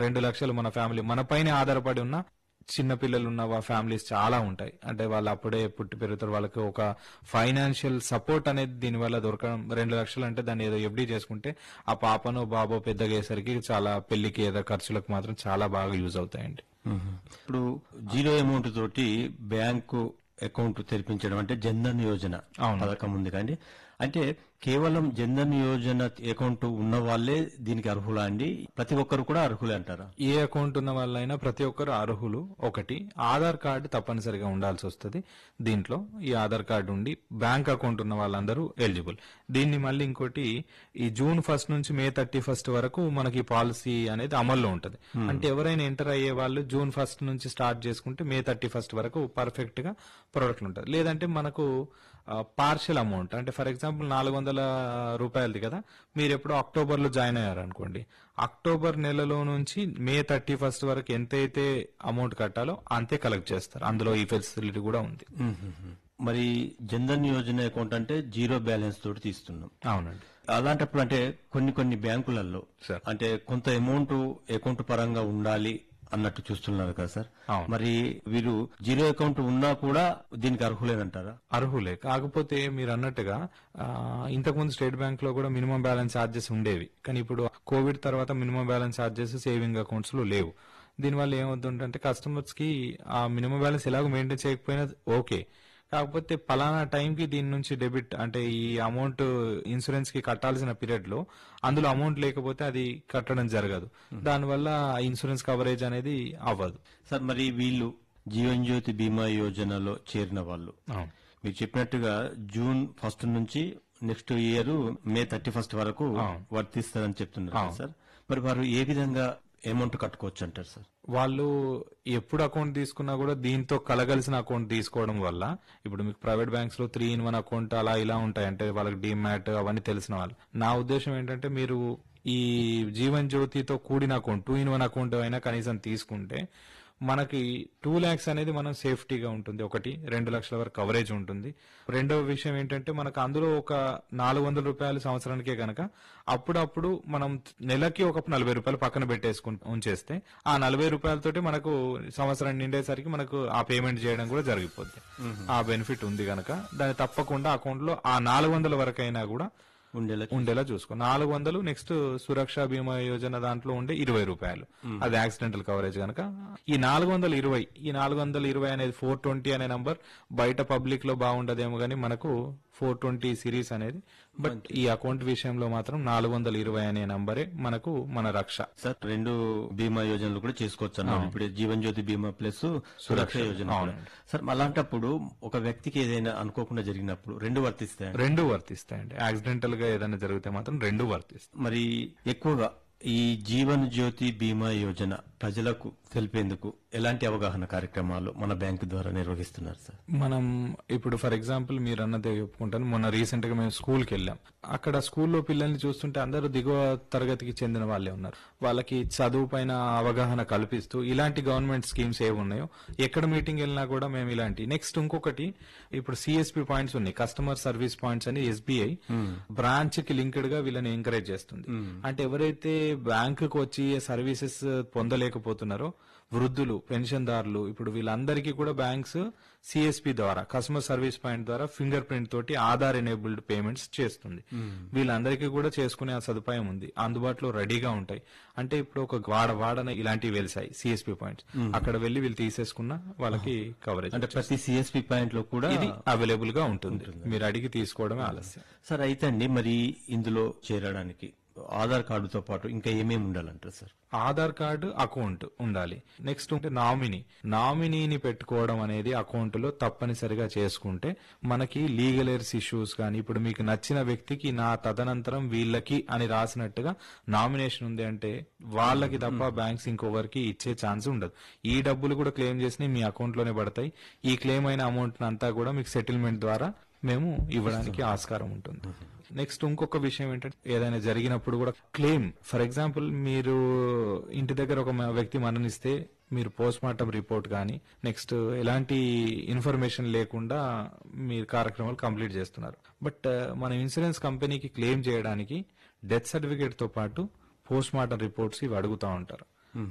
రెండు లక్షలు మన ఫ్యామిలీ మన పైన ఆధారపడి ఉన్న చిన్న పిల్లలు ఉన్న ఫ్యామిలీస్ చాలా ఉంటాయి అంటే వాళ్ళు అప్పుడే పుట్టి పెరుగుతారు వాళ్ళకి ఒక ఫైనాన్షియల్ సపోర్ట్ అనేది దీని వల్ల దొరకడం రెండు లక్షలు అంటే దాన్ని ఏదో ఎఫ్డీ చేసుకుంటే ఆ పాపనో బాబో పెద్దగా అయ్యేసరికి చాలా పెళ్లికి ఏదో ఖర్చులకు మాత్రం చాలా బాగా యూజ్ అవుతాయండి ఇప్పుడు జీరో అమౌంట్ తోటి బ్యాంకు అకౌంట్ తెరిపించడం అంటే జన్ధన్ యోజన అవును. పథకం ఉంది కానీ అంటే కేవలం జన్ధన్ యోజన అకౌంట్ ఉన్న వాళ్ళే దీనికి అర్హులా అండి ప్రతి ఒక్కరు కూడా అర్హులే అంటారా ఏ అకౌంట్ ఉన్న వాళ్ళైనా ప్రతి ఒక్కరు అర్హులు ఒకటి ఆధార్ కార్డు తప్పనిసరిగా ఉండాల్సి వస్తుంది దీంట్లో ఈ ఆధార్ కార్డు ఉండి బ్యాంక్ అకౌంట్ ఉన్న వాళ్ళందరూ ఎలిజిబుల్ దీన్ని మళ్ళీ ఇంకోటి ఈ జూన్ ఫస్ట్ నుంచి మే థర్టీ ఫస్ట్ వరకు మనకి పాలసీ అనేది అమల్లో ఉంటుంది అంటే ఎవరైనా ఎంటర్ అయ్యే వాళ్ళు జూన్ ఫస్ట్ నుంచి స్టార్ట్ చేసుకుంటే మే థర్టీ ఫస్ట్ వరకు పర్ఫెక్ట్ గా ప్రొడక్ట్లు ఉంటుంది లేదంటే మనకు పార్షల్ అమౌంట్ అంటే ఫర్ ఎగ్జాంపుల్ నాలుగు వందల రూపాయలది కదా మీరు ఎప్పుడు అక్టోబర్ లో జాయిన్ అయ్యారు అనుకోండి అక్టోబర్ నెలలో నుంచి మే థర్టీ ఫస్ట్ వరకు ఎంతైతే అమౌంట్ కట్టాలో అంతే కలెక్ట్ చేస్తారు అందులో ఈ ఫెసిలిటీ కూడా ఉంది మరి జన్ధన్ యోజన అకౌంట్ అంటే జీరో బ్యాలెన్స్ తోటి తీస్తున్నాం అవునండి అలాంటప్పుడు అంటే కొన్ని కొన్ని బ్యాంకులలో సార్. అంటే కొంత అమౌంట్ అకౌంట్ పరంగా ఉండాలి అన్నట్టు చూస్తున్నారు కదా సార్ అవును. మరి వీరు జీరో అకౌంట్ ఉన్నా కూడా దీనికి అర్హులేనంటారా అర్హులే కాకపోతే మీరు అన్నట్టుగా ఆ, ఇంతకుముందు స్టేట్ బ్యాంక్ లో కూడా మినిమం బ్యాలెన్స్ ఛార్జెస్ ఉండేవి కానీ ఇప్పుడు కోవిడ్ తర్వాత minimum balance charges saving accounts లో లేవు దీనివల్ల ఏమవుతుందంటే కస్టమర్స్ కి ఆ మినిమం బ్యాలెన్స్ ఎలాగో మెయింటైన్ చేయకపోయినా ఓకే కాకపోతే పలానా టైంకి దీని నుంచి డెబిట్ అంటే ఈ అమౌంట్ ఇన్సూరెన్స్ కి కట్టాల్సిన పీరియడ్ లో అందులో అమౌంట్ లేకపోతే అది కట్టడం జరగదు దానివల్ల ఇన్సూరెన్స్ కవరేజ్ అనేది అవ్వదు సార్ మరి వీళ్ళు జీవన్ జ్యోతి బీమా యోజనలో చేరిన వాళ్ళు అవును. మీరు చెప్పినట్టుగా జూన్ ఫస్ట్ నుంచి next year May thirty first వరకు అవును. వర్తిస్తారని చెప్తున్నారు కదా సార్ మరి వారు ఏ విధంగా అమౌంట్ కట్టుకోవచ్చు అంటారు సార్ వాళ్ళు ఎప్పుడు అకౌంట్ తీసుకున్నా కూడా దీంతో కలగలిసిన అకౌంట్ తీసుకోవడం వల్ల ఇప్పుడు మీకు ప్రైవేట్ బ్యాంక్స్ లో త్రీ ఇన్ వన్ అకౌంట్ అలా ఇలా ఉంటాయి అంటే వాళ్ళకి డిమాట్ అవన్నీ తెలిసిన వాళ్ళు నా ఉద్దేశం ఏంటంటే మీరు ఈ జీవన్ జ్యోతితో కూడిన account two in one account అయినా కనీసం తీసుకుంటే మనకి టూ ల్యాక్స్ అనేది మనం సేఫ్టీగా ఉంటుంది ఒకటి రెండు లక్షల వరకు కవరేజ్ ఉంటుంది రెండవ విషయం ఏంటంటే మనకు అందులో ఒక నాలుగు వందల రూపాయలు సంవత్సరానికే గనక అప్పుడప్పుడు మనం నెలకి ఒక నలభై రూపాయలు పక్కన పెట్టేసుకుని ఉంచేస్తే ఆ నలభై రూపాయలతోటి మనకు సంవత్సరం నిండేసరికి మనకు ఆ పేమెంట్ చేయడం కూడా జరిగిపోద్ది ఆ బెనిఫిట్ ఉంది గనక దాన్ని తప్పకుండా అకౌంట్ లో ఆ నాలుగు వందల వరకైనా కూడా ఉండేలా ఉండేలా చూసుకో నాలుగు వందలు నెక్స్ట్ సురక్ష బీమా యోజన దాంట్లో ఉండే ఇరవై రూపాయలు అది యాక్సిడెంటల్ కవరేజ్ కనుక ఈ నాలుగు వందల ఇరవై ఈ నాలుగు వందల ఇరవై అనేది ఫోర్ ట్వంటీ అనే నంబర్ బయట పబ్లిక్ లో బాగుండదేమో కానీ మనకు ఫోర్ ట్వంటీ సిరీస్ అనేది బట్ ఈ అకౌంట్ విషయంలో మాత్రం నాలుగు వందల ఇరవై అనే నంబరే మనకు మన రక్ష సార్ రెండు బీమా యోజనలు కూడా చేసుకోవచ్చు అన్నారు ఇప్పుడు జీవన్ జ్యోతి బీమా ప్లస్ సురక్ష యోజన కూడా. అవునండి. సార్ అలాంటప్పుడు ఒక వ్యక్తికి ఏదైనా అనుకోకుండా జరిగినప్పుడు రెండు వర్తిస్తాయి రెండు వర్తిస్తాయండి యాక్సిడెంటల్ గా ఏదైనా జరిగితే మాత్రం రెండు వర్తిస్తాయి మరి ఎక్కువగా ఈ జీవన్ జ్యోతి బీమా యోజన ప్రజలకు తెలిపేందుకు ఎలాంటి అవగాహన కార్యక్రమాలు మన బ్యాంకు ద్వారా నిర్వహిస్తున్నారు సార్ మనం ఇప్పుడు ఫర్ ఎగ్జాంపుల్ మీరు అన్నదే చెప్పుకుంటాను మొన్న రీసెంట్ గా మేము స్కూల్ కి వెళ్ళాం అక్కడ స్కూల్లో పిల్లల్ని చూస్తుంటే అందరూ దిగువ తరగతికి చెందిన వాళ్ళే ఉన్నారు వాళ్ళకి చదువు పైన అవగాహన కల్పిస్తూ ఇలాంటి గవర్నమెంట్ స్కీమ్స్ ఏవి ఉన్నాయో ఎక్కడ మీటింగ్ వెళ్ళినా కూడా మేము ఇలాంటి నెక్స్ట్ ఇంకొకటి ఇప్పుడు సిఎస్పి పాయింట్స్ ఉన్నాయి కస్టమర్ సర్వీస్ పాయింట్స్ అని ఎస్బీఐ బ్రాంచ్ కి లింక్డ్ గా వీళ్ళని ఎంకరేజ్ చేస్తుంది అంటే ఎవరైతే బ్యాంకుకు వచ్చి సర్వీసెస్ పొందలేకపోతున్నారో వృద్ధులు పెన్షన్దారులు ఇప్పుడు వీళ్ళందరికీ కూడా బ్యాంక్స్ సిఎస్పి ద్వారా కస్టమర్ సర్వీస్ పాయింట్ ద్వారా ఫింగర్ ప్రింట్ తోటి ఆధార్ ఎనేబుల్డ్ పేమెంట్స్ చేస్తుంది వీళ్ళందరికీ కూడా చేసుకునే ఆ సదుపాయం ఉంది అందుబాటులో రెడీగా ఉంటాయి అంటే ఇప్పుడు ఒక వాడ వాడన ఇలాంటివి వెలిసాయి సిఎస్పి పాయింట్స్ అక్కడ వెళ్లి వీళ్ళు తీసేసుకున్న వాళ్ళకి కవరేజ్ అంటే ప్రతి సిఎస్పి పాయింట్ లో కూడా ఇది అవైలబుల్ గా ఉంటుంది మీరు అడిగి తీసుకోవడమే ఆలస్యం సార్ అయితే అండి మరి ఇందులో చేరడానికి ఆధార్ కార్డుతో పాటు ఇంకా ఏమేమి ఉండాలంటారు సార్ ఆధార్ కార్డు అకౌంట్ ఉండాలి నెక్స్ట్ ఉంటే నామినీ నామినీని పెట్టుకోవడం అనేది అకౌంట్ లో తప్పనిసరిగా చేసుకుంటే మనకి లీగల్ ఎయిర్స్ ఇష్యూస్ కానీ ఇప్పుడు మీకు నచ్చిన వ్యక్తికి నా తదనంతరం వీళ్ళకి అని రాసినట్టుగా నామినేషన్ ఉంది అంటే వాళ్ళకి తప్ప బ్యాంక్స్ ఇంకొకరికి ఇచ్చే ఛాన్స్ ఉండదు ఈ డబ్బులు కూడా క్లెయిమ్ చేసి మీ అకౌంట్ లోనే పడతాయి ఈ క్లెయిమ్ అయిన అమౌంట్ అంతా కూడా మీకు సెటిల్మెంట్ ద్వారా మేము ఇవ్వడానికి ఆస్కారం ఉంటుంది నెక్స్ట్ ఇంకొక విషయం ఏంటంటే ఏదైనా జరిగినప్పుడు కూడా క్లెయిమ్ ఫర్ ఎగ్జాంపుల్ మీరు ఇంటి దగ్గర ఒక మ- వ్యక్తి మరణిస్తే మీరు పోస్ట్ మార్టం రిపోర్ట్ కానీ నెక్స్ట్ ఎలాంటి ఇన్ఫర్మేషన్ లేకుండా మీరు కార్యక్రమాలు కంప్లీట్ చేస్తున్నారు బట్ మన ఇన్సూరెన్స్ కంపెనీకి క్లెయిమ్ చేయడానికి డెత్ సర్టిఫికేట్ తో పాటు పోస్ట్ మార్టం రిపోర్ట్స్ ఇవి అడుగుతా ఉంటారు